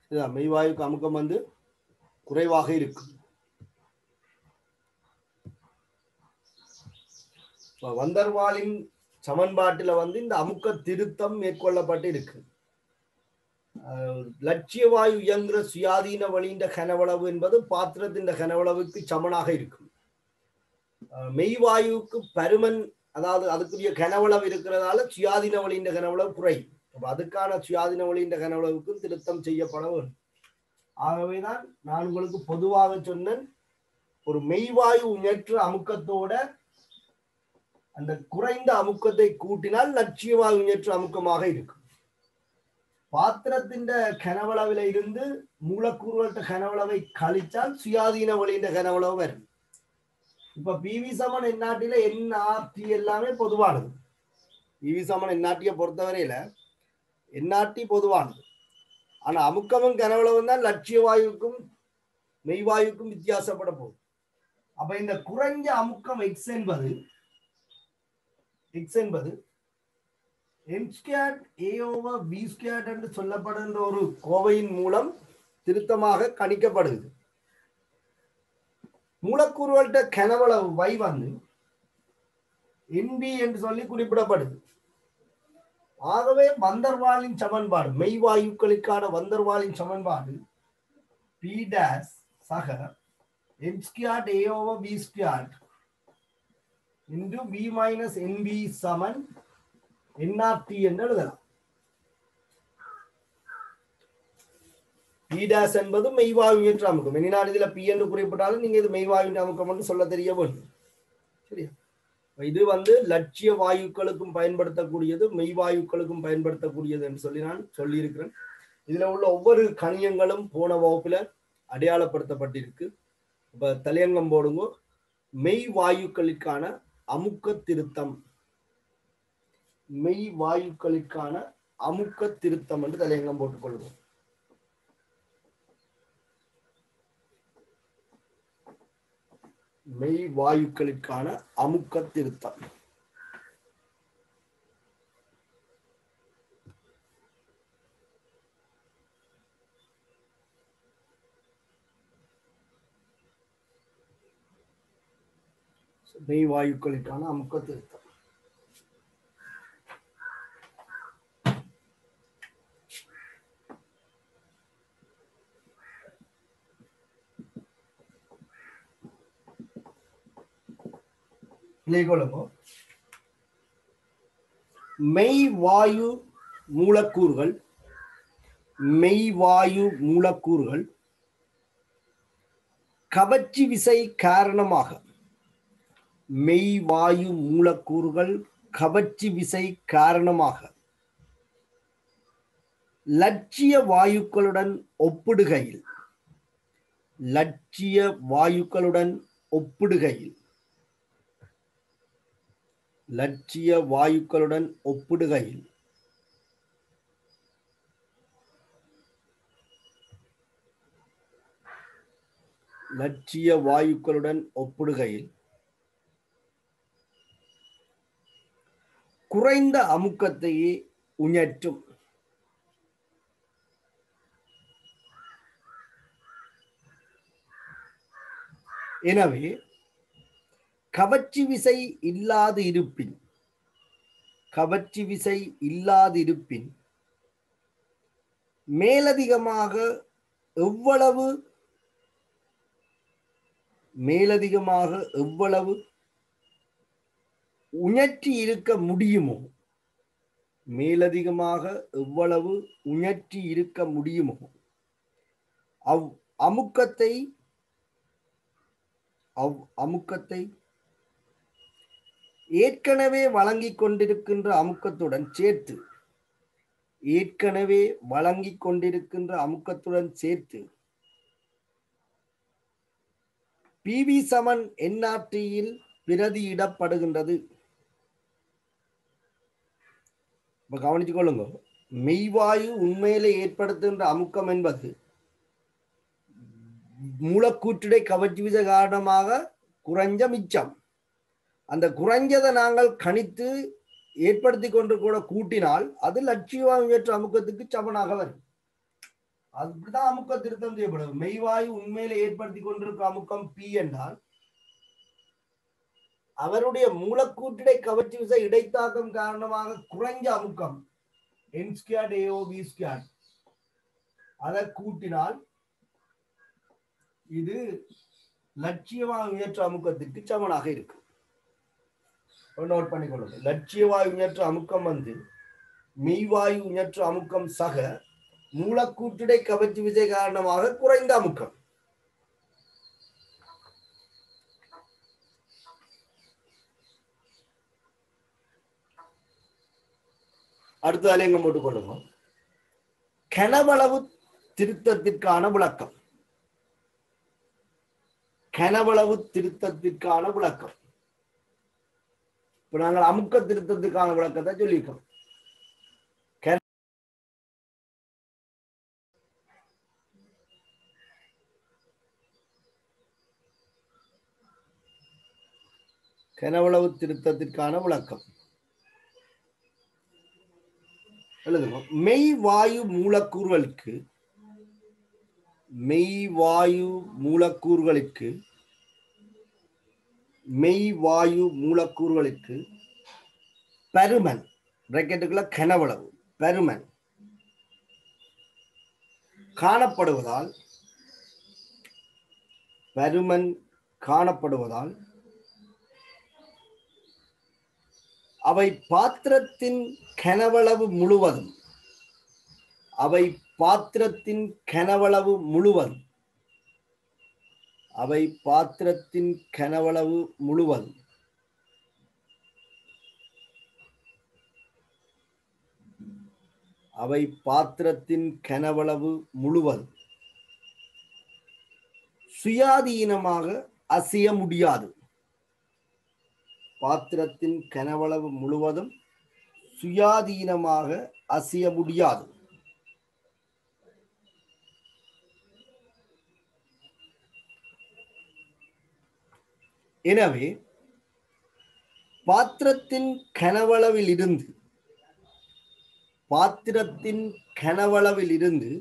இதுதான் மெய்வாயுக்கு அமுக்கம் வந்து குறைவாக இருக்கும் இப்ப வந்தர்வாலின் சமன்பாட்டில வந்து இந்த அமுக்க திருத்தம் மேற்கொள்ளப்பட்டு இருக்கு அஹ் லட்சிய வாயு இயங்குற சுயாதீன வழியின் கனவளவு என்பது பாத்திரத்தின் கனவளவுக்கு சமனாக இருக்கும் அஹ் மெய்வாயுவுக்கு பருமன் அதாவது அதுக்குரிய கனவளவு இருக்கிறதால சுயாதீன வழியின் கனவளவு குறையும் அப்ப அதுக்கான சுயாதீன வழியின் கனவளவுக்கும் திருத்தம் செய்யப்பட வேண்டும் ஆகவேதான் நான் உங்களுக்கு பொதுவாக சொன்னேன் ஒரு மெய்வாயு உயற்ற அமுக்கத்தோட அந்த குறைந்த அமுக்கத்தை கூட்டினால் லட்சிய வாயு உயற்ற அமுக்கமாக இருக்கும் பாத்திரத்தின் கனவளவில இருந்து மூலக்கூறுகள கனவளவை கழிச்சால் சுயாதீன வழியின் கனவளவு வரும் இப்ப பிவி சமன் எந்நாட்டில என்ஆர்டி எல்லாமே பொதுவானது பிவி சமன் எந்நாட்டியை பொறுத்தவரையில எந்நாட்டி பொதுவானது ஆனா அமுக்கமும் கனவளவும் தான் லட்சிய வாயுக்கும் மெய்வாயுக்கும் வித்தியாசப்பட போகுது அப்ப இந்த குறைஞ்ச அமுக்கம் எக்ஸ் என்பது எக்ஸ் என்பது M squared A over B squared என்று சொல்லப்படுகின்ற ஒரு கோவையின் மூலம் திருத்தமாக கணிக்கப்படுகிறது மூலக்கூறுகள்கிட்ட கனவளவு y வந்து என்பி என்று சொல்லி குறிப்பிடப்படுது ஆகவே வந்தர்வாலின் சமன்பாடு மெய்வாயுக்களுக்கான வந்தர்வாலின் சமன்பாடு பி டேஸ் சக M squared A over B squared into B minus NB சமன் என்ஆர்டி என்று எழுதலாம் பி டேஸ் என்பது மெய்வாயு என்று அமுக்கம் எனினால் இதுல பி என்று குறிப்பிட்டாலும் நீங்க இது மெய்வாயு என்று அமுக்கம் என்று சொல்ல தெரிய வேண்டும் சரியா இது வந்து லட்சிய வாயுக்களுக்கும் பயன்படுத்தக்கூடியது மெய்வாயுக்களுக்கும் பயன்படுத்தக்கூடியது என்று சொல்லி நான் சொல்லியிருக்கிறேன் இதுல உள்ள ஒவ்வொரு கணியங்களும் போன வகுப்புல அடையாளப்படுத்தப்பட்டிருக்கு இப்ப தலையங்கம் போடுங்க மெய் வாயுக்களுக்கான அமுக்க திருத்தம் மெய் வாயுக்களுக்கான அமுக்க திருத்தம் என்று தலையங்கம் போட்டுக்கொள்வோம் மெய் வாயுக்களுக்கான அமுக்க திருத்தம் மெய் வாயுக்களுக்கான அமுக்க திருத்தம் நிலைகொள்ளுங்க மெய் வாயு மூலக்கூறுகள் மெய் வாயு மூலக்கூறுகள் கவர்ச்சி விசை காரணமாக மெய் வாயு மூலக்கூறுகள் கவர்ச்சி விசை காரணமாக லட்சிய வாயுக்களுடன் ஒப்பிடுகையில் லட்சிய வாயுக்களுடன் ஒப்பிடுகையில் லட்சிய வாயுக்களுடன் ஒப்பிடுகையில் லட்சிய வாயுக்களுடன் ஒப்பிடுகையில் குறைந்த அமுக்கத்தையே உயற்றும் எனவே கவர்ச்சி விசை இல்லாது இருப்பின் கவர்ச்சி விசை இல்லாது இருப்பின் மேலதிகமாக எவ்வளவு மேலதிகமாக எவ்வளவு உணர்ச்சி இருக்க முடியுமோ மேலதிகமாக எவ்வளவு உணர்ச்சி இருக்க முடியுமோ அவ் அமுக்கத்தை அவ் அமுக்கத்தை ஏற்கனவே வழங்கிக் கொண்டிருக்கின்ற அமுக்கத்துடன் சேர்த்து ஏற்கனவே வழங்கிக் கொண்டிருக்கின்ற அமுக்கத்துடன் சேர்த்து பிவி சமன் என்ஆர்டியில் பிரதியிடப்படுகின்றது இப்ப கவனித்துக் கொள்ளுங்க மெய்வாயு உண்மையிலே ஏற்படுத்துகின்ற அமுக்கம் என்பது மூலக்கூற்றுடை கவர்ச்சி விசை காரணமாக குறைஞ்ச மிச்சம் அந்த குறைஞ்சதை நாங்கள் கணித்து ஏற்படுத்தி கொண்டு கூட கூட்டினால் அது லட்சிய உயற்ற அமுக்கத்துக்கு சமனாக வரும் அப்படிதான் அமுக்க திருத்தம் செய்யப்படும் மெய்வாயு உண்மையில ஏற்படுத்தி கொண்டிருக்கும் அமுக்கம் பி என்றால் அவருடைய மூலக்கூற்றிடை கவர்ச்சி விசை இடைத்தாக்கம் காரணமாக குறைஞ்ச அமுக்கம் என் ஸ்கியாட் ஏஓ பி ஸ்கியாட் அதை கூட்டினால் இது லட்சியமாக உயர்ற்ற அமுக்கத்திற்கு சமனாக இருக்கு நோட் பண்ணிக்கொள்ளுங்க லட்சியவாயு உயர்ற்ற அமுக்கம் வந்து மெய்வாயு உயர்ற்ற அமுக்கம் சக மூலக்கூற்றிடை கவர்ச்சி விசை காரணமாக குறைந்த அமுக்கம் அடுத்த அலையங்கம் போட்டுக் கொள்ளுங்க கனவளவு திருத்தத்திற்கான விளக்கம் கனவளவு திருத்தத்திற்கான விளக்கம் இப்ப நாங்கள் அமுக்க திருத்தத்துக்கான விளக்கத்தை சொல்லியிருக்கோம் கனவளவு திருத்தத்திற்கான விளக்கம் எழுதுங்க மெய் வாயு மூலக்கூறுகளுக்கு மெய் வாயு மூலக்கூறுகளுக்கு மெய் வாயு மூலக்கூறுகளுக்கு பருமன் பிராக்கெட்டுக்குள்ள கனவளவு பருமன் காணப்படுவதால் பருமன் காணப்படுவதால் அவை பாத்திரத்தின் கனவளவு முழுவதும் அவை பாத்திரத்தின் கனவளவு முழுவதும் அவை பாத்திரத்தின் கனவளவு முழுவதும் அவை பாத்திரத்தின் கனவளவு முழுவதும் சுயாதீனமாக அசைய முடியாது பாத்திரத்தின் கனவளவு முழுவதும் சுயாதீனமாக அசைய முடியாது எனவே பாத்திரத்தின் கனவளவில் இருந்து பாத்திரத்தின் கனவளவில் இருந்து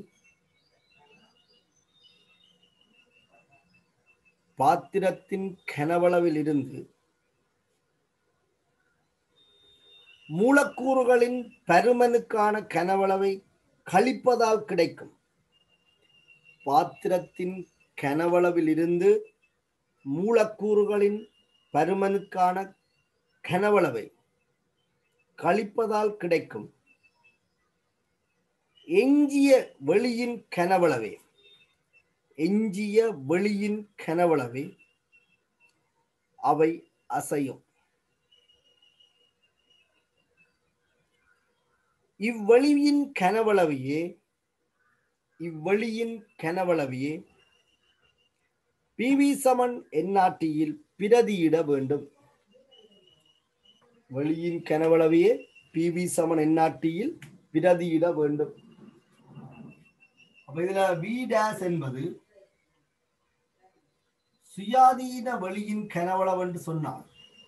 பாத்திரத்தின் கனவளவில் இருந்து மூலக்கூறுகளின் பருமனுக்கான கனவளவை கழிப்பதால் கிடைக்கும் பாத்திரத்தின் கனவளவில் இருந்து மூலக்கூறுகளின் பருமனுக்கான கனவளவை கழிப்பதால் கிடைக்கும் எஞ்சிய வெளியின் கனவளவே எஞ்சிய வெளியின் கனவளவே அவை அசையும் இவ்வெளியின் கனவளவையே இவ்வெளியின் கனவளவையே பிவி சமன் எந்நாட்டியில் பிரதியிட வேண்டும் வெளியின் கனவளவையே பிவி சமன் எந்நாட்டியில் பிரதியிட வேண்டும் அப்ப இதுல வி டேஸ் என்பது சுயாதீன வெளியின் கனவளவு என்று சொன்னார்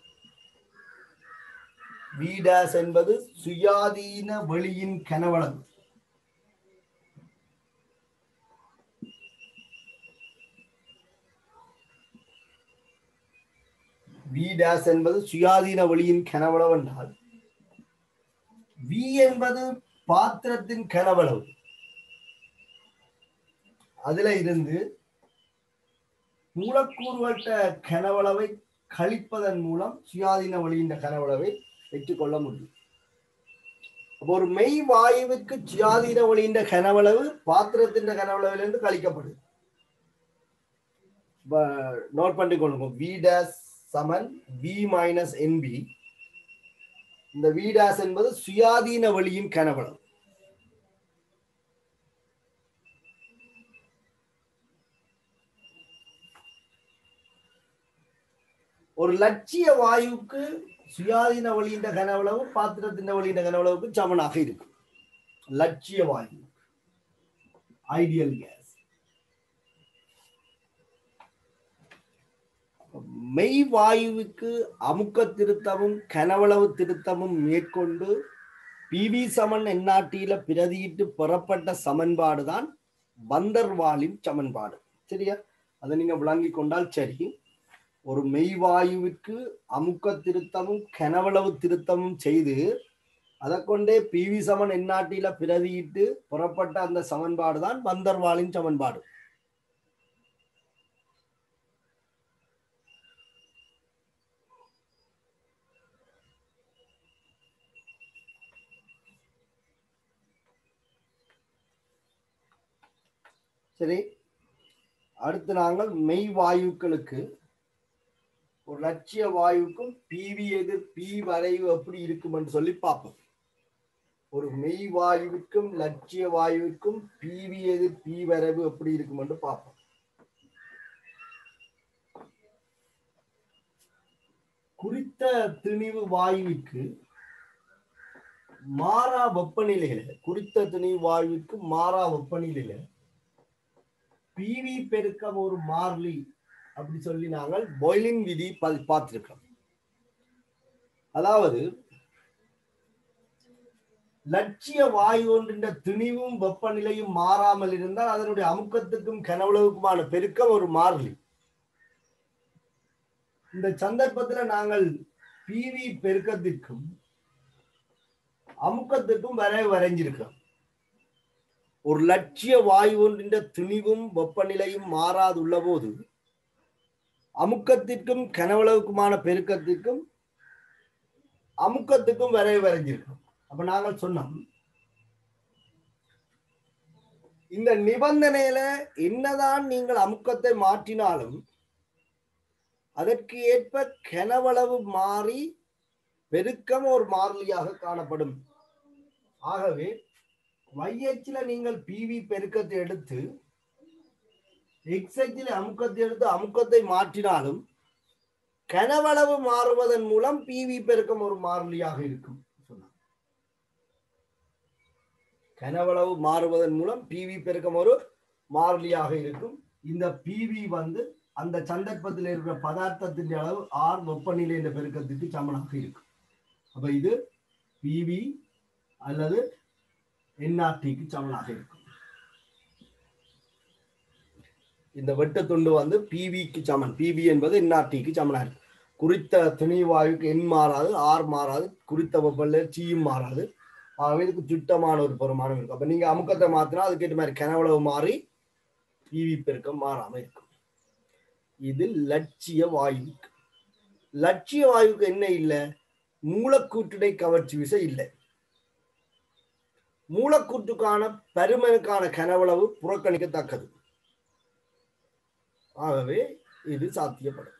வி டேஸ் என்பது சுயாதீன வெளியின் கனவளவு வி டேஸ் என்பது சுயாதீன வெளியின் கனவளவு என்றால் வி என்பது பாத்திரத்தின் கனவளவு அதுல இருந்து மூலக்கூறுகள்கிட்ட கனவளவை கழிப்பதன் மூலம் சுயாதீன வழியின் கனவளவை பெற்றுக்கொள்ள முடியும் அப்போ ஒரு மெய் வாயுவுக்கு சுயாதீன வழியின் கனவளவு பாத்திரத்தின் கனவளவிலிருந்து கழிக்கப்படுது நோட் பண்ணிக்கொள்ளுங்க வி டேஸ் சமன் வி மைனஸ் என்பி இந்த வி டேஸ் என்பது சுயாதீன வழியின் கனவளவு ஒரு லட்சிய வாயுக்கு சுயாதீன வழியின் கனவளவு பாத்திரத்தின் வழியின் கனவளவுக்கு சமனாக இருக்கும் லட்சிய வாயு ஐடியல் கேஸ் மெய் வாயுவுக்கு அமுக்க திருத்தமும் கனவளவு திருத்தமும் மேற்கொண்டு பிவி சமன் எந்நாட்டியில பிரதியிட்டு பெறப்பட்ட சமன்பாடுதான் பந்தர்வாலின் சமன்பாடு சரியா அதை நீங்க விளங்கி கொண்டால் சரி ஒரு மெய்வாயுவிற்கு அமுக்க திருத்தமும் கனவளவு திருத்தமும் செய்து அதை கொண்டே பிவி சமன் எந்நாட்டில பிரதியிட்டு புறப்பட்ட அந்த சமன்பாடு தான் பந்தர்வாலின் சமன்பாடு சரி அடுத்து நாங்கள் மெய் வாயுக்களுக்கு ஒரு லட்சிய வாயுக்கும் பிவி எதிர் பி வரைவு எப்படி இருக்கும் என்று சொல்லி பார்ப்போம் ஒரு மெய் வாயுவிற்கும் லட்சிய வாயுவிற்கும் பிவி எதிர் பி வரைவு எப்படி இருக்கும் என்று பார்ப்போம் குறித்த திணிவு வாயுவிற்கு மாறா வெப்பநிலையில குறித்த திணிவு வாயுவிற்கு மாறா வெப்பநிலையில பிவி பெருக்கம் ஒரு மாறிலி அப்படி சொல்லி நாங்கள் பாய்லின் விதி பா- பார்த்திருக்கோம் அதாவது லட்சிய வாயு ஒன்றின் திணிவும் வெப்பநிலையும் மாறாமல் இருந்தால் அதனுடைய அமுக்கத்துக்கும் கனவுளவுக்குமான பெருக்கம் ஒரு மாறிலி இந்த சந்தர்ப்பத்துல நாங்கள் பிவி பெருக்கத்திற்கும் அமுக்கத்துக்கும் வரை வரைஞ்சிருக்கிறோம் ஒரு லட்சிய வாயு ஒன்றின் திணிவும் வெப்பநிலையும் மாறாதுள்ள போது அமுக்கத்திற்கும் கனவளவுக்குமான பெருக்கத்திற்கும் அமுக்கத்துக்கும் வரை வரைஞ்சிருக்கும் அப்ப நாங்கள் சொன்னோம் இந்த நிபந்தனையில என்னதான் நீங்கள் அமுக்கத்தை மாற்றினாலும் அதற்கு ஏற்ப கனவளவு மாறி பெருக்கம் ஒரு மாறிலியாக காணப்படும் ஆகவே வையச்சில நீங்கள் பிவி பெருக்கத்தை எடுத்து எக்ஸச்சில் அமுக்கத்தை எடுத்து அமுக்கத்தை மாற்றினாலும் கனவளவு மாறுவதன் மூலம் பிவி பெருக்கம் ஒரு மாறிலியாக இருக்கும் சொன்னார். கனவளவு மாறுவதன் மூலம் பிவி பெருக்கம் ஒரு மாறிலியாக இருக்கும் இந்த பிவி வந்து அந்த சந்தர்ப்பத்தில் இருக்கிற பதார்த்தத்தின் அளவு ஆர் வெப்பநிலை என்ற பெருக்கத்துக்கு சமனாக இருக்கும் அப்ப இது பிவி அல்லது என்ஆர்டிக்கு சமனாக இருக்கும் இந்த வெட்டுத்துண்டு வந்து பிவிக்கு சமன் பிவி என்பது என்ஆர்டிக்கு சமனாக இருக்கும் குறித்த துணிவாயுக்கு எண் மாறாது ஆர் மாறாது குறித்த வெப்பநிலை சீயும் மாறாது ஆகவே இதுக்கு திட்டமான ஒரு பெருமானம் இருக்கும் அப்ப நீங்க அமுக்கத்தை மாத்தினா அதுக்கேற்ற மாதிரி கனவளவு மாறி பிவி பெருக்கம் மாறாம இருக்கும் இது லட்சிய வாயுவுக்கு லட்சிய வாயுவுக்கு என்ன இல்லை மூலக்கூற்றுடை கவர்ச்சி விசை இல்லை மூலக்கூற்றுக்கான பருமனுக்கான கனவளவு புறக்கணிக்கத்தக்கது ஆகவே இது சாத்தியப்படும்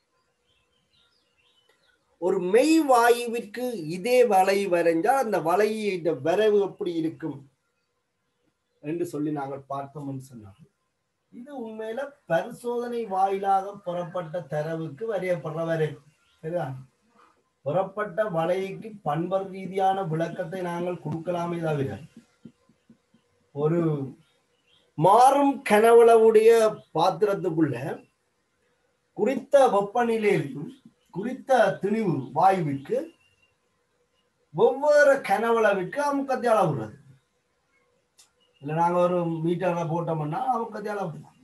ஒரு மெய் வாயுவிற்கு இதே வலை வரைஞ்சால் அந்த வலையின் வரைவு எப்படி இருக்கும் என்று சொல்லி நாங்கள் பார்த்தோம்னு சொன்னாங்க இது உண்மையில பரிசோதனை வாயிலாக புறப்பட்ட தரவுக்கு வரையப்படுற வரைவு சரிதான் புறப்பட்ட வலைக்கு பண்பர் ரீதியான விளக்கத்தை நாங்கள் கொடுக்கலாமே தவிர ஒரு மாறும் கனவளவுடைய பாத்திரத்துக்குள்ள குறித்த வெப்பநிலையிலும் குறித்த திணிவு வாயுவிற்கு ஒவ்வொரு கனவளவுக்கு அமுக்கத்தை அளவுறது இல்ல நாங்க ஒரு மீட்டர்ல போட்டோம்னா அமுக்கத்தை அளவுடலாம்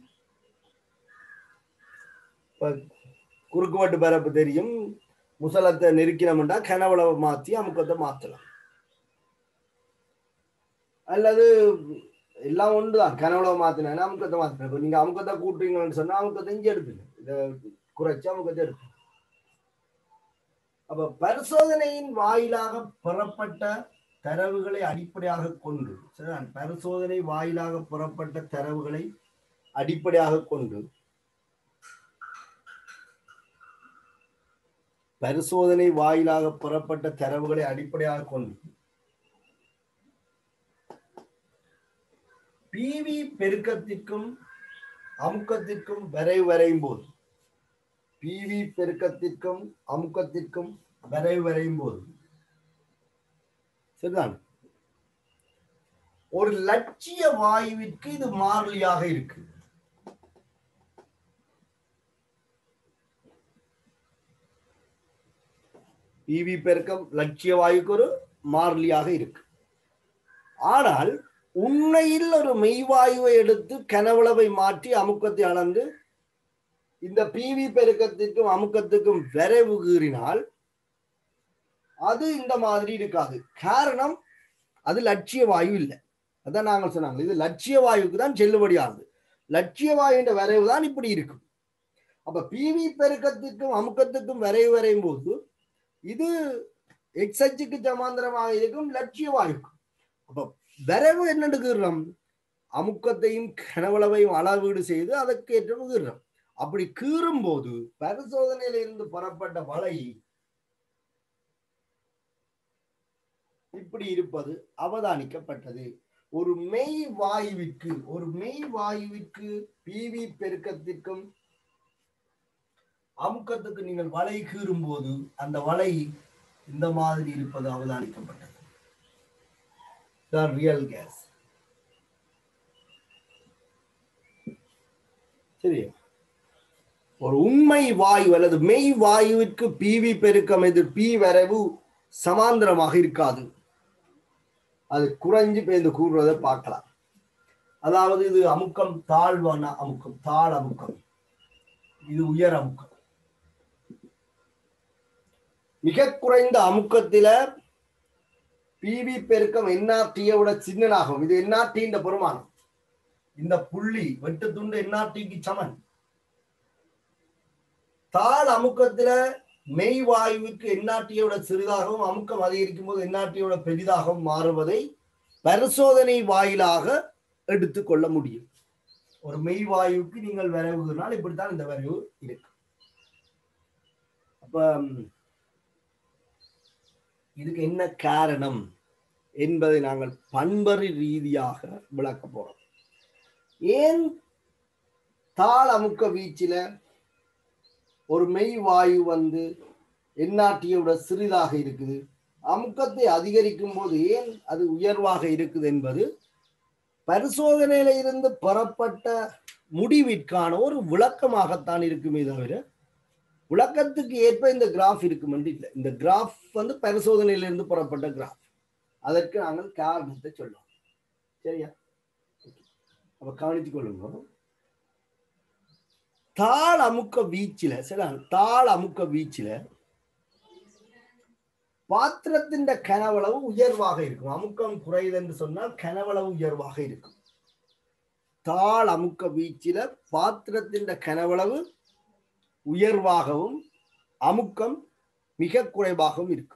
இப்ப குறுக்குவட்டு பரப்பு தெரியும் முசலத்தை நெருக்கினோம்னா கனவளவை மாத்தி அமுக்கத்தை மாத்தலாம் அல்லது எல்லாம் ஒன்றுதான் கனவளவை மாத்தினா அமுக்கத்தை மாத்தினா இப்ப நீங்க அமுக்கத்தை கூட்டுறீங்கன்னு சொன்னா அமுக்கத்தை இஞ்சி எடுப்பீங்க இதை குறைச்சு அமுக்கத்தை எடுப்பீங்க அப்ப பரிசோதனையின் வாயிலாக பெறப்பட்ட தரவுகளை அடிப்படையாக கொண்டு சரிதான் பரிசோதனை வாயிலாக பெறப்பட்ட தரவுகளை அடிப்படையாக கொண்டு பரிசோதனை வாயிலாக பெறப்பட்ட தரவுகளை அடிப்படையாக கொண்டு பிவி பெருக்கத்திற்கும் அமுக்கத்திற்கும் வரை வரையும் போது பிவி பெருக்கத்திற்கும் அமுக்கத்திற்கும் வரை வரையும் போது சரிதான் ஒரு லட்சிய வாயுவிற்கு இது மாறிலியாக இருக்கு பிவி பெருக்கம் லட்சிய வாயுக்கு ஒரு மாறிலியாக இருக்கு ஆனால் உண்மையில் ஒரு மெய்வாயுவை எடுத்து கனவளவை மாற்றி அமுக்கத்தை அளந்து இந்த பிவி பெருக்கத்திற்கும் அமுக்கத்துக்கும் விரைவு கீறினால் அது இந்த மாதிரி இருக்காது காரணம் அது லட்சிய வாயு இல்லை அதான் நாங்கள் சொன்னாங்க இது லட்சிய வாயுக்கு தான் செல்லுபடியானது லட்சிய வாயுன்ற வரைவு தான் இப்படி இருக்கும் அப்ப பிவி பெருக்கத்துக்கும் அமுக்கத்துக்கும் வரைவு வரையும் போது இது எக்ஸச்சுக்கு சமாந்தரமாக இருக்கும் லட்சிய வாயுக்கும் அப்ப விரைவு என்னன்னு கீறுறோம் அமுக்கத்தையும் கனவளவையும் அளவீடு செய்து அதற்கு ஏற்ற கீறுறோம் அப்படி கீறும் போது பரிசோதனையில இருந்து பெறப்பட்ட வலை இப்படி இருப்பது அவதானிக்கப்பட்டது ஒரு மெய் வாயுவிற்கு ஒரு மெய் வாயுவிற்கு பிவி பெருக்கத்திற்கும் அமுக்கத்துக்கு நீங்கள் வலை கீறும் போது அந்த வலை இந்த மாதிரி இருப்பது அவதானிக்கப்பட்டது ரியல் கேஸ் சரி ஒரு உண்மை வாயு அல்லது மெய் வாயுவிற்கு பிவி பெருக்கம் எதிர் பி வரைவு சமாந்தரமாக இருக்காது அது குறைஞ்சு பேர்ந்து கூறுவதை பார்க்கலாம் அதாவது இது அமுக்கம் தாழ்வான அமுக்கம் தாழ் அமுக்கம் இது உயர் அமுக்கம் மிக குறைந்த அமுக்கத்தில பிவி பெருக்கம் என்ஆர்டியை விட சின்னனாகும் இது என்ஆர்டின்ற பெருமானம் இந்த புள்ளி வெட்டு துண்டு என்ஆர்டிக்கு சமன் தாழ் அமுக்கத்தில மெய் வாயுவுக்கு என்ஆர்டியோட சிறிதாகவும் அமுக்கம் அதிகரிக்கும் போது என்ஆர்டியோட பெரிதாகவும் மாறுவதை பரிசோதனை வாயிலாக எடுத்துக்கொள்ள முடியும் ஒரு மெய் வாயுவுக்கு நீங்கள் விரைவுனால் இப்படித்தான் இந்த விரைவு இருக்கு அப்ப இதுக்கு என்ன காரணம் என்பதை நாங்கள் பண்பறி ரீதியாக விளக்க போறோம் ஏன் தாள் அமுக்க வீச்சில ஒரு மெய் வாயு வந்து எண்ணாட்டியோட சிறிதாக இருக்குது அமுக்கத்தை அதிகரிக்கும் போது ஏன் அது உயர்வாக இருக்குது என்பது பரிசோதனையில இருந்து பெறப்பட்ட முடிவிற்கான ஒரு விளக்கமாகத்தான் இருக்குமே தவிர விளக்கத்துக்கு ஏற்ப இந்த கிராஃப் இருக்கும் என்று இல்லை இந்த கிராஃப் வந்து பரிசோதனையிலிருந்து பெறப்பட்ட கிராஃப் அதற்கு நாங்கள் காரணத்தை சொல்லுவோம் சரியா அப்ப கவனித்துக் கொள்ளுங்க தாள் அமுக்க வீச்சில சரி தாள் அமுக்க வீச்சில பாத்திரத்தின் கனவளவு உயர்வாக இருக்கும் அமுக்கம் குறையுது என்று சொன்னால் கனவளவு உயர்வாக இருக்கும் தாள் அமுக்க வீச்சில பாத்திரத்தின் கனவளவு உயர்வாகவும் அமுக்கம் மிக குறைவாகவும் இருக்கும்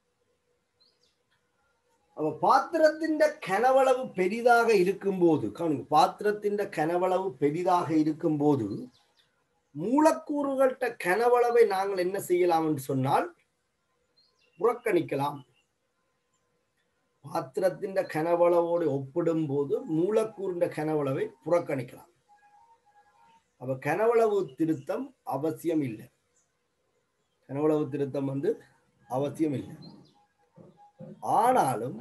அப்ப பாத்திரத்தின் கனவளவு பெரிதாக இருக்கும் போது கவனிங்க பாத்திரத்தின் கனவளவு பெரிதாக இருக்கும் போது மூலக்கூறுகள்கிட்ட கனவளவை நாங்கள் என்ன செய்யலாம் என்று சொன்னால் புறக்கணிக்கலாம் பாத்திரத்தின் கனவளவோடு ஒப்பிடும் போது மூலக்கூறின் கனவளவை புறக்கணிக்கலாம் அப்ப கனவளவு திருத்தம் அவசியம் இல்லை கனவளவு திருத்தம் வந்து அவசியம் இல்லை ஆனாலும்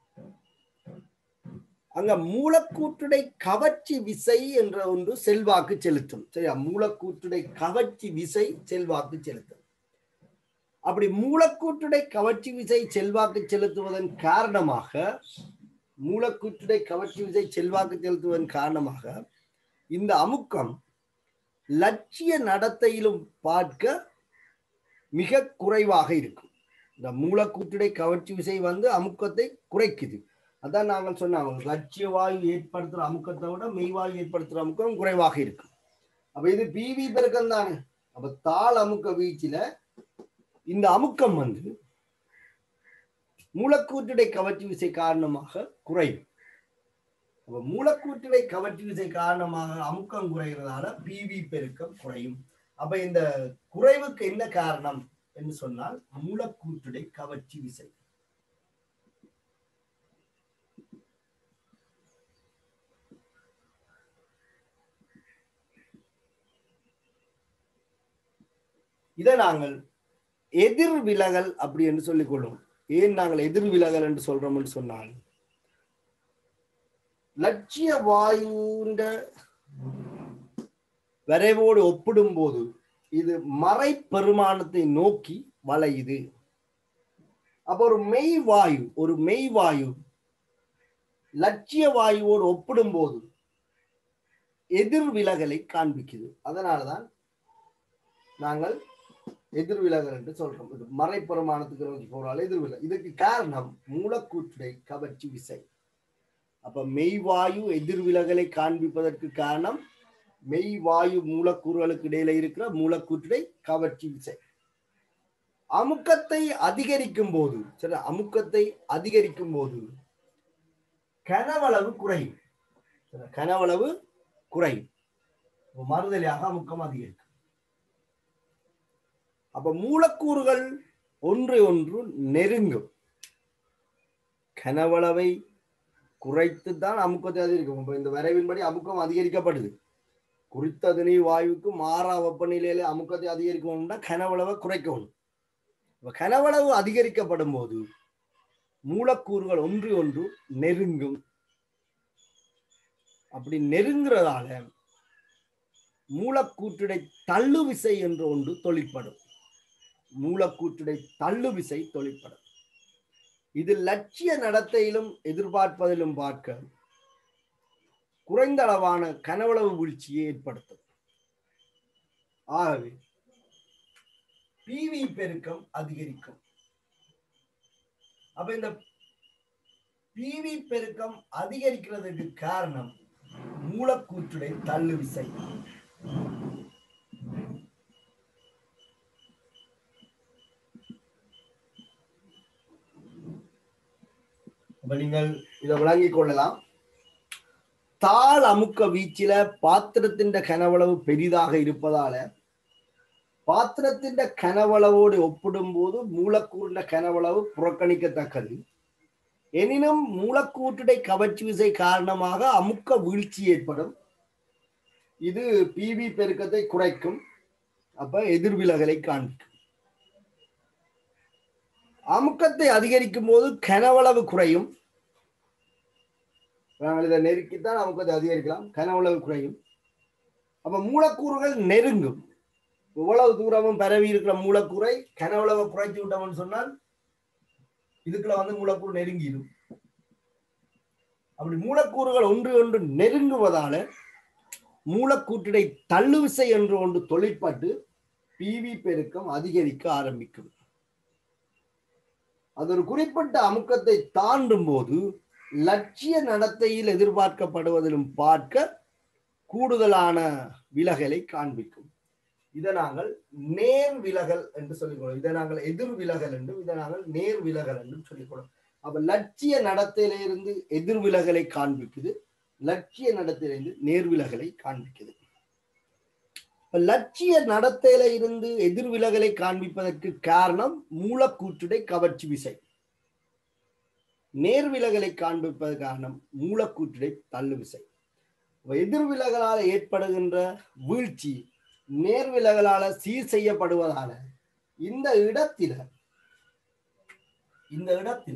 அங்க மூலக்கூற்றுடை கவர்ச்சி விசை என்ற ஒன்று செல்வாக்கு செலுத்தும் சரியா மூலக்கூற்றுடை கவர்ச்சி விசை செல்வாக்கு செலுத்தும் அப்படி மூலக்கூற்றுடை கவர்ச்சி விசை செல்வாக்கு செலுத்துவதன் காரணமாக மூலக்கூற்றுடை கவர்ச்சி விசை செல்வாக்கு செலுத்துவதன் காரணமாக இந்த அமுக்கம் லட்சிய நடத்தையிலும் பார்க்க மிக குறைவாக இருக்கும் இந்த மூலக்கூற்றுடை கவர்ச்சி விசை வந்து அமுக்கத்தை குறைக்குது அதான் நாங்கள் சொன்னாங்க லட்சிய வாயு ஏற்படுத்துற அமுக்கத்தை விட மெய்வாயு ஏற்படுத்துற அமுக்கம் குறைவாக இருக்கும் அப்ப இது பிவி பெருக்கம் தானே அப்ப தாள் அமுக்க வீச்சில இந்த அமுக்கம் வந்து மூலக்கூற்றுடை கவர்ச்சி விசை காரணமாக குறையும் அப்ப மூலக்கூற்றுடை கவர்ச்சி விசை காரணமாக அமுக்கம் குறைகிறதால பிவி பெருக்கம் குறையும் அப்ப இந்த குறைவுக்கு என்ன காரணம் என்று சொன்னால் மூலக்கூற்றுடை கவர்ச்சி விசை இதை நாங்கள் எதிர் விலகல் அப்படி என்று சொல்லிக் கொள்ளும் ஏன் நாங்கள் எதிர் விலகல் என்று சொல்றோம் என்று சொன்னால் லட்சிய வாயுண்ட வரைவோடு ஒப்பிடும் போது இது மறை பெருமானத்தை நோக்கி வளையுது அப்ப ஒரு மெய் வாயு ஒரு மெய் வாயு லட்சிய வாயுவோடு ஒப்பிடும்போது எதிர் விலகலை காண்பிக்குது அதனாலதான் நாங்கள் எதிர் விலகல் என்று சொல்றோம் இது மறைப்புறமானத்துக்கு நோக்கி போறால் எதிர் விலகல் இதுக்கு காரணம் மூலக்கூற்றுடை கவர்ச்சி விசை அப்ப மெய்வாயு எதிர் விலகலை காண்பிப்பதற்கு காரணம் மெய்வாயு மூலக்கூறுகளுக்கு இடையில இருக்கிற மூலக்கூற்றுடை கவர்ச்சி விசை அமுக்கத்தை அதிகரிக்கும் போது சரி அமுக்கத்தை அதிகரிக்கும் போது கனவளவு குறையும் சரி, கனவளவு குறையும் அப்ப மறுதலையாக அமுக்கம் அதிகரிக்கும் அப்ப மூலக்கூறுகள் ஒன்றை ஒன்று நெருங்கும் கனவளவை குறைத்து தான் அமுக்கத்தை அதிகரிக்கும் இப்ப இந்த வரைவின்படி அமுக்கம் அதிகரிக்கப்படுது குறித்த திணை வாயுவுக்கு மாறா வெப்பநிலையில அமுக்கத்தை அதிகரிக்கணும்னா கனவளவை குறைக்கணும் இப்ப கனவளவு அதிகரிக்கப்படும் போது மூலக்கூறுகள் ஒன்று ஒன்று நெருங்கும் அப்படி நெருங்குறதால மூலக்கூற்றுடை தள்ளு விசை என்று ஒன்று தொழிற்படும் மூலக்கூற்றுடை தள்ளு விசை தொழிற்படும் இது லட்சிய நடத்தையிலும் எதிர்பார்ப்பதிலும் பார்க்க குறைந்த அளவான கனவளவு வீழ்ச்சியை ஏற்படுத்தும் ஆகவே பிவி பெருக்கம் அதிகரிக்கும் அப்ப இந்த பிவி பெருக்கம் அதிகரிக்கிறதுக்கு காரணம் மூலக்கூற்றுடை தள்ளு விசை அப்ப நீங்கள் இதை விளங்கிக் கொள்ளலாம் தாள் அமுக்க வீச்சில பாத்திரத்தின் கனவளவு பெரிதாக இருப்பதால பாத்திரத்தின் கனவளவோடு ஒப்பிடும்போது மூலக்கூறின் கனவளவு புறக்கணிக்கத்தக்கது எனினும் மூலக்கூற்றுடை கவர்ச்சி விசை காரணமாக அமுக்க வீழ்ச்சி ஏற்படும் இது பிவி பெருக்கத்தை குறைக்கும் அப்ப எதிர்விலகலை காண்பிக்கும் அமுக்கத்தை அதிகரிக்கும் போது கனவளவு குறையும் நாங்கள் இதை நெருக்கித்தான் அமுக்கத்தை அதிகரிக்கலாம் கனவளவு குறையும் அப்ப மூலக்கூறுகள் நெருங்கும் இவ்வளவு தூரமும் பரவி இருக்கிற மூலக்கூறை கனவளவை குறைச்சி விட்டோம்னு சொன்னால் இதுக்குள்ள வந்து மூலக்கூறு நெருங்கிடும் அப்படி மூலக்கூறுகள் ஒன்று ஒன்று நெருங்குவதால மூலக்கூற்றிடை தள்ளுவிசை என்று ஒன்று தொழிற்பட்டு பிவி பெருக்கம் அதிகரிக்க ஆரம்பிக்கும் அது ஒரு குறிப்பிட்ட அமுக்கத்தை தாண்டும் போது லட்சிய நடத்தையில் எதிர்பார்க்கப்படுவதிலும் பார்க்க கூடுதலான விலகலை காண்பிக்கும் இதை நாங்கள் நேர் விலகல் என்று சொல்லிக்கொள்ளும் இதை நாங்கள் எதிர் விலகல் என்றும் இதை நாங்கள் நேர் விலகல் என்றும் சொல்லிக்கொள்ளும் அப்ப லட்சிய நடத்தையிலிருந்து எதிர் விலகலை காண்பிக்குது லட்சிய நடத்தையிலிருந்து நேர் விலகலை காண்பிக்குது இப்ப லட்சிய நடத்தையில இருந்து எதிர் விலகலை காண்பிப்பதற்கு காரணம் மூலக்கூற்றுடை கவர்ச்சி விசை நேர் விலகலை காண்பிப்பது காரணம் மூலக்கூற்றுடை தள்ளு விசை அப்ப எதிர் விலகலால் ஏற்படுகின்ற வீழ்ச்சி நேர் விலகலால சீர் செய்யப்படுவதால இந்த இடத்தில இந்த இடத்தில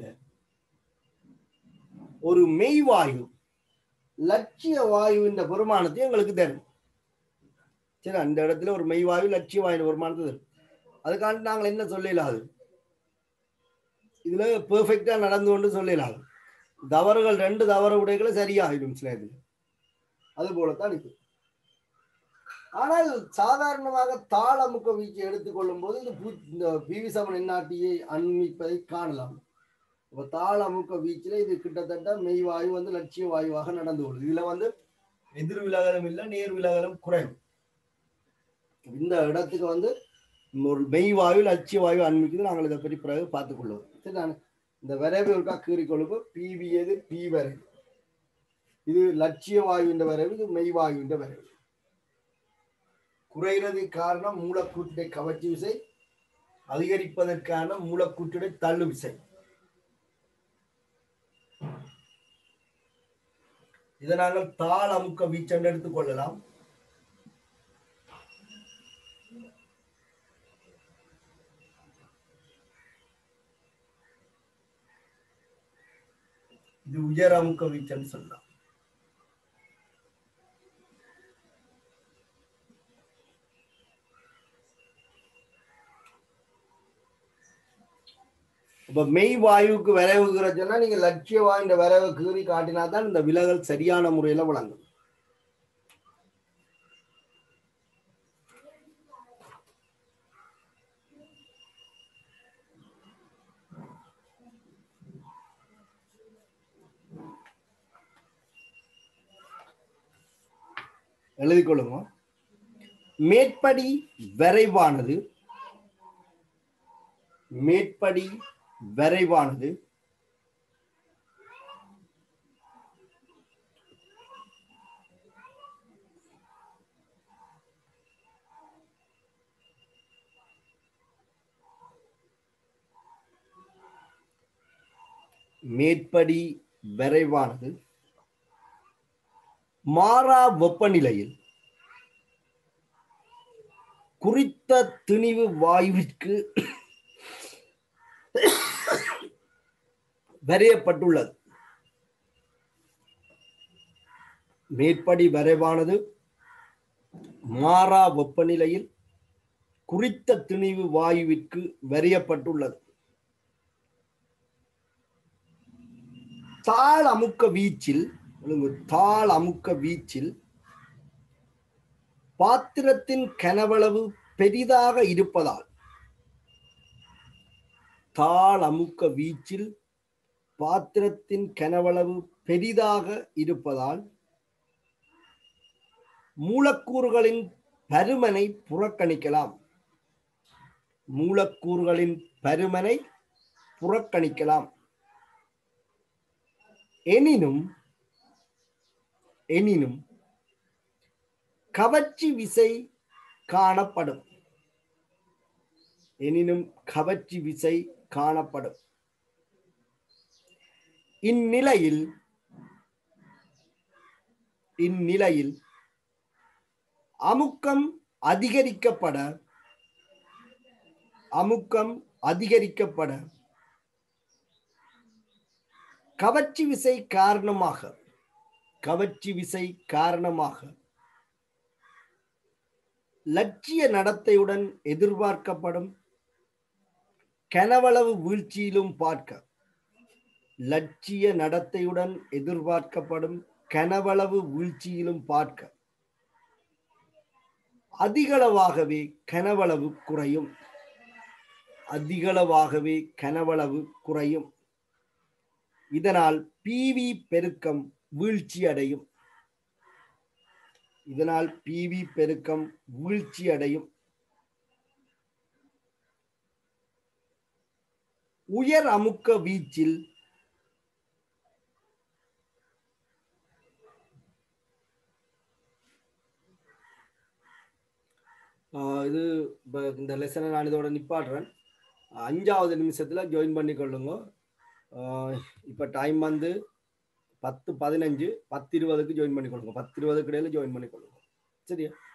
ஒரு மெய்வாயு லட்சிய வாயுவின் பெருமானத்தை எங்களுக்கு தரும் சரி அந்த இடத்துல ஒரு மெய்வாயு லட்சிய வாயு பெருமானத்தை தரும் அதுக்காண்டி நாங்கள் என்ன சொல்லலாது இதுல பெர்ஃபெக்டா நடந்து கொண்டு சொல்லலாது தவறுகள் ரெண்டு தவறு உடைகளை சரியாகிடும் சில இதுல அது போலத்தான் இது ஆனால் சாதாரணமாக தாளமுக்க வீச்சை எடுத்துக்கொள்ளும் போது இந்த பூ- இந்த பிவி சமன் என்ஆர்டியை அண்மிப்பதை காணலாம் இப்போ தாளமுக்க வீச்சில் இது கிட்டத்தட்ட மெய்வாயு வந்து லட்சிய வாயுவாக நடந்து கொள்ளுது இதுல வந்து எதிர் விலகலும் இல்லை நேர் விலகலும் குறைவு இந்த இடத்துக்கு வந்து ஒரு மெய்வாயு லட்சிய வாயு அண்மிக்குது நாங்கள் இதை பற்றி பிறகு பார்த்துக் கொள்வோம் சரி நான் இந்த விரைவு இருக்கா கீறிக்கொள்ளும் பிவி எது பி வரைவு இது லட்சிய வாயுவின் வரைவு இது மெய்வாயுவின் வரைவு குறைகிறது காரணம் மூலக்கூற்றுடை கவர்ச்சி விசை அதிகரிப்பதற்கான மூலக்கூற்றுடை தள்ளு விசை இதை நாங்கள் தாள் அமுக்க வீச்சென்று எடுத்துக் கொள்ளலாம் இது உயர் அமுக்க வீச்சென்று சொல்லலாம் இப்ப இப்ப மெய் வாயுவுக்கு விரைவு கீறச்சுன்னா நீங்க லட்சிய வாயுன்ற விரைவை கீறி காட்டினா தான் இந்த விலகல் சரியான முறையில விளங்கும் எழுதிக் கொள்ளுங்க மேற்படி விரைவானது மேற்படி விரைவானது மேற்படி விரைவானது மாறா வெப்பநிலையில் குறித்த திணிவு வாயுவிற்கு வரையப்பட்டுள்ளது மேற்படி வரைவானது மாறா வெப்பநிலையில் குறித்த திணிவு வாயுவிற்கு வரையப்பட்டுள்ளது தாழ் அமுக்க வீச்சில் ஒழுங்கு, தாழ் அமுக்க வீச்சில் பாத்திரத்தின் கனவளவு பெரிதாக இருப்பதால் தாழ் அமுக்க வீச்சில் பாத்திரத்தின் கனவளவு பெரிதாக இருப்பதால் மூலக்கூறுகளின் பருமனை புறக்கணிக்கலாம் மூலக்கூறுகளின் பருமனை புறக்கணிக்கலாம் எனினும் எனினும் கவர்ச்சி விசை காணப்படும் எனினும் கவர்ச்சி விசை காணப்படும் இந்நிலையில் இந்நிலையில் அமுக்கம் அதிகரிக்கப்பட அமுக்கம் அதிகரிக்கப்பட கவர்ச்சி விசை காரணமாக கவர்ச்சி விசை காரணமாக லட்சிய நடத்தையுடன் எதிர்பார்க்கப்படும் கனவளவு வீழ்ச்சியிலும் பார்க்க லட்சிய நடத்தையுடன் எதிர்பார்க்கப்படும் கனவளவு வீழ்ச்சியிலும் பார்க்க அதிகளவாகவே கனவளவு குறையும் அதிகளவாகவே கனவளவு குறையும் இதனால் பிவி பெருக்கம் வீழ்ச்சி அடையும் இதனால் பிவி பெருக்கம் வீழ்ச்சி அடையும் உயர் அமுக்க வீச்சில் ஆஹ் இது இப்ப இந்த லெசனை நான் இதோட நிப்பாட்டுறேன் அஞ்சாவது நிமிஷத்துல ஜாயின் பண்ணிக்கொள்ளுங்க ஆஹ் இப்ப டைம் வந்து பத்து பதினஞ்சு பத்து இருபதுக்கு ஜாயின் பண்ணிக்கொள்ளுங்க பத்து இருபதுக்கு இடையில ஜாயின் பண்ணிக்கொள்ளுங்க சரியா